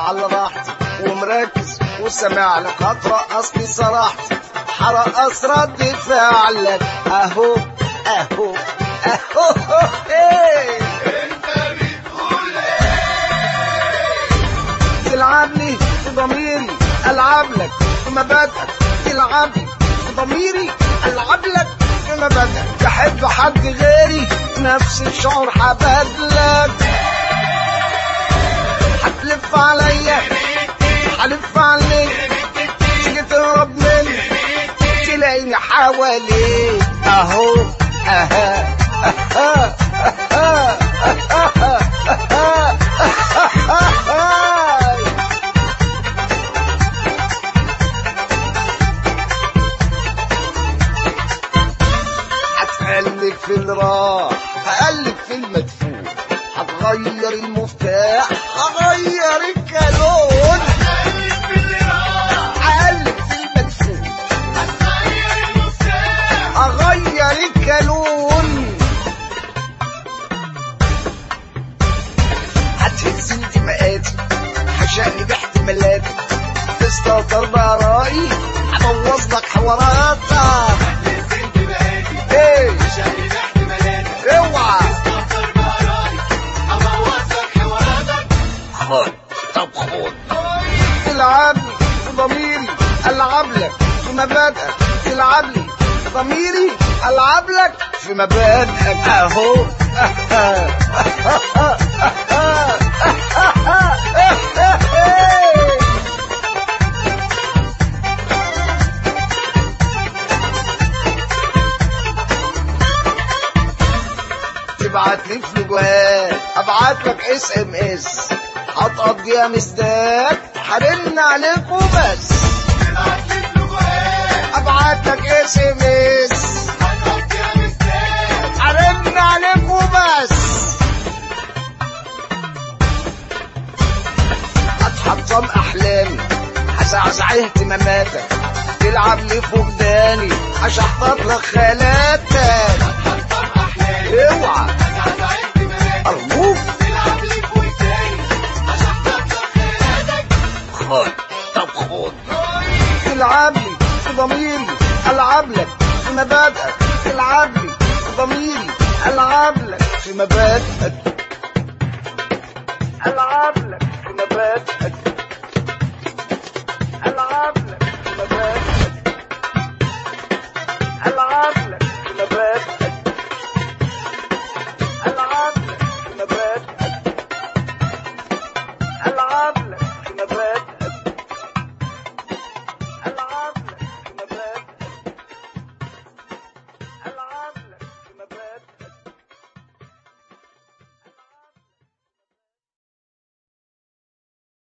على راحتي ومركز وسامع لك هترقص لي صراحتي هرقص رد فعلك اهو اهو اهو ايه تلعبني في ضميري العب لك في مبادئك تلعبني في ضميري العب لك في مبادئك تحب حد غيري نفس الشعور حبادلك هتلف عليا هلف عليك تيجي تهرب مني تلاقيني حواليك اهو اها اها اها اها اها هتقلب في الراح هقلب في المدفون هتغير المفتاح هغير الكالون هقلب في المدفون هغير الكالون هتهز انتماءاتي هشقلب احتمالاتي تستهتر بآرائي هبوظ لك حواراتك ايه اوعى خد طب خد تلعبني في ضميري العب لك في مبادئك تلعب لي في ضميري العب لك في مبادئك اهو تبعت لي فلوجات ابعت لك اس ام اس هتقضيها مستاك هرن عليك وبس ابعت لك اس ام اس هرن عليك وبس هتحطم احلامي هزعزع اهتماماتك تلعب لي في وداني هشحطط لك خيالاتك اوعى ارجوك خد طب خد تلعب لي في ضميري العب لك في مبادئك تلعب لي في ضميري العب لك في مبادئك العب لك في مبادئك